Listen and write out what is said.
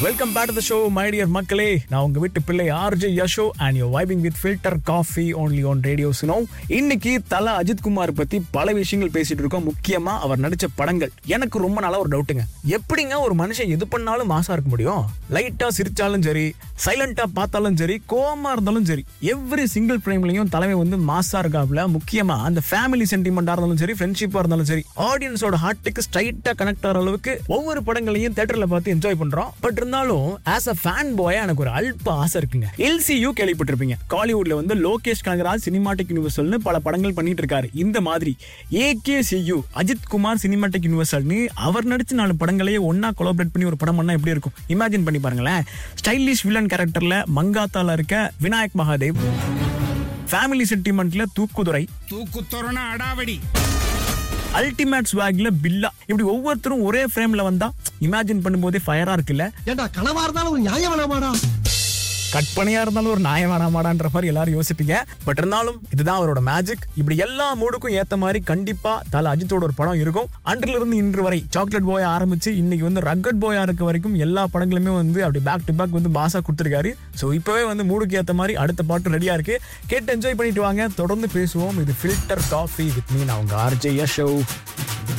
welcome back to the show my dear மக்களே நான் உங்க வீட்டு பிள்ளை RJ Yasho and you vibing with filter coffee only on radio Suno இன்னைக்கு தல அஜித் குமார் பத்தி பல விஷயங்கள் பேசிட்டு இருக்கோம் முக்கியமா அவர் நடிச்ச படங்கள் எனக்கு ரொம்ப நாளா ஒரு டவுட்டுங்க எப்படிங்க ஒரு மனுஷன் எது பண்ணாலும் மாசா இருக்க முடியும் லைட்டா சிரிச்சாலும் சரி சைலண்டா பார்த்தாலும் சரி கோவமா இருந்தாலும் சரி எவ்ரி சிங்கிள் ஃப்ரேம்லயும் தலைமை வந்து மாசா இருக்காப்ல முக்கியமா அந்த ஃபேமிலி சென்டிமெண்டா இருந்தாலும் சரி ஃப்ரெண்ட்ஷிப்பா இருந்தாலும் சரி ஆடியன்ஸோட ஹார்ட்டுக்கு ஸ்ட்ரைட்டா கனெக்ட் ஆகிற அளவுக்கு ஒவ்வொரு படங்களையும் தியேட்டர்ல பார்த்து என்ஜாய் பண்றோம் பட் இருந்தாலும் ஆஸ் அ ஃபேன் பாய் எனக்கு ஒரு அல்ப ஆசை இருக்குங்க எல்சியூ கேள்விப்பட்டிருப்பீங்க காலிவுட்ல வந்து லோகேஷ் கனகராஜ் சினிமாட்டிக் யூனிவர்சல்னு பல படங்கள் பண்ணிட்டு இருக்காரு இந்த மாதிரி ஏகேசியு அஜித் குமார் சினிமாட்டிக் யூனிவர்சல்னு அவர் நடிச்ச நாலு படங்களையே ஒன்னா கொலாபரேட் பண்ணி ஒரு படம் பண்ணா எப்படி இருக்கும் இமேஜின் பண்ணி பாருங்களேன் ஸ்டைலிஷ் வில்லன் கேரக்டர்ல மங்காத்தால இருக்க விநாயக் மகாதேவ் ஃபேமிலி சென்டிமெண்ட்ல தூக்குதுரை தூக்குத்தொரண அடாவடி அல்டிமேட் ஸ்வாக்ல பில்லா இப்படி ஒவ்வொருத்தரும் ஒரே ஃப்ரேம்ல வந்தா இமேஜின் பண்ணும்போதே ஃபயரா இருக்குல்ல ஏண்டா கனவா இருந்தாலும் ஒரு நியாயம் வேணாமாடா கற்பனையா இருந்தாலும் ஒரு நியாயம் வேணாமாடான்ற மாதிரி எல்லாரும் யோசிப்பீங்க பட் இருந்தாலும் இதுதான் அவரோட மேஜிக் இப்படி எல்லா மூடுக்கும் ஏத்த மாதிரி கண்டிப்பா தல அஜித்தோட ஒரு படம் இருக்கும் அன்றிலிருந்து இருந்து இன்று வரை சாக்லேட் பாய் ஆரம்பிச்சு இன்னைக்கு வந்து ரக்கட் பாயா இருக்க வரைக்கும் எல்லா படங்களுமே வந்து அப்படி பேக் டு பேக் வந்து பாசா கொடுத்துருக்காரு ஸோ இப்பவே வந்து மூடுக்கு ஏத்த மாதிரி அடுத்த பாட்டு ரெடியா இருக்கு கேட்டு என்ஜாய் பண்ணிட்டு வாங்க தொடர்ந்து பேசுவோம் இது ஃபில்டர் காஃபி வித் மீன் அவங்க ஆர்ஜே ஷோ